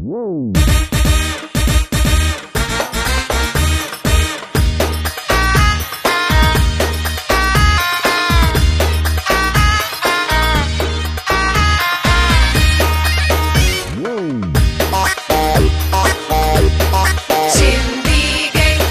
شندي جاي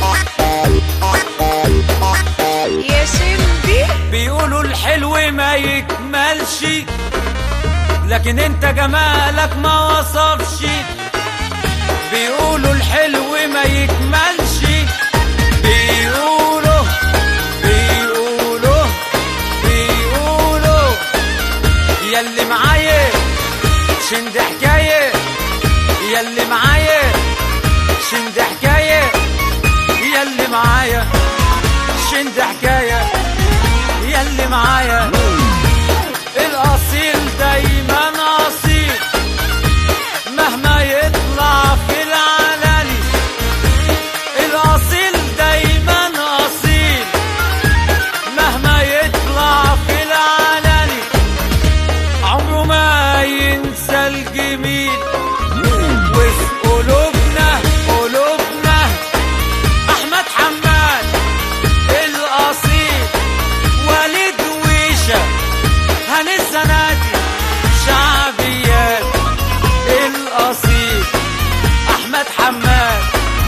يا شندي بيقولوا الحلو ما يكملش لكن انت جمالك ما وصفش بيقولوا الحلو ما يكملش بيقولوا بيقولوا بيقولوا ياللي معايا شند حكاية ياللي معايا شند حكاية ياللي معايا شند حكاية ياللي معايا الأصيل دايما أصيل مهما يطلع في العلالي الأصيل دايما أصيل مهما يطلع في العلالي عمره ما ينسى الجميل وفي قلوبنا قلوبنا أحمد حماد الأصيل وليد ويشة هاني الزناتي شعبيات الأصيل أحمد حماد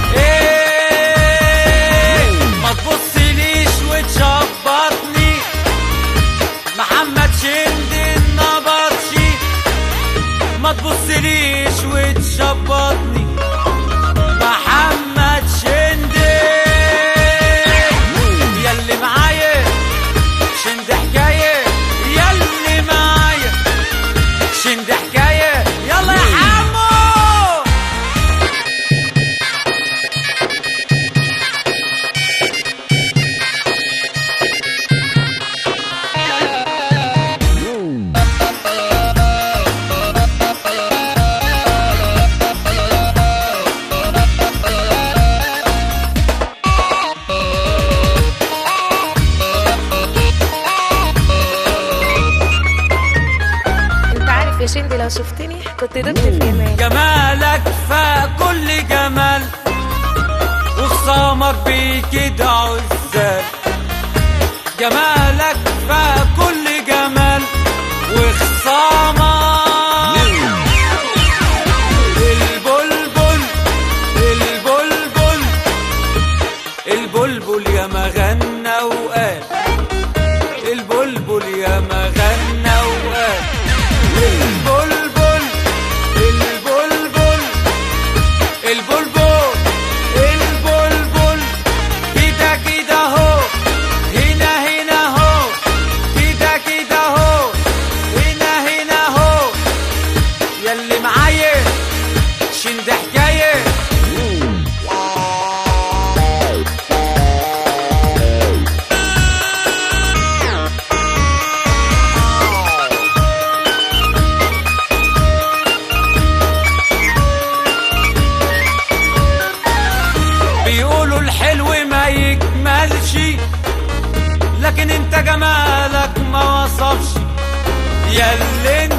إيه ما تبصليش وتشبطني محمد شندي النبطشي ما تبصليش وتشبطني محمد شندي ياللي معايا شند حكاية ياللي معايا شند حكاية يلا يا حمو انت عارف يا شندي لو شفتني كنت دبت في جمال جمالك فكل جمال وخصامك بكده عزال جمالك فكل جمال وخصامك البلبل البلبل البلبل يا ما غنى وقال البلبل يا ما غنى وقال البلبل البلبل البلبل البلبل كده كده هو هنا هنا هو كده كده هو هنا هنا هو ياللي معايا شند حكايه بيقولوا الحلو ما يكملش لكن انت جمالك ما وصفش ياللي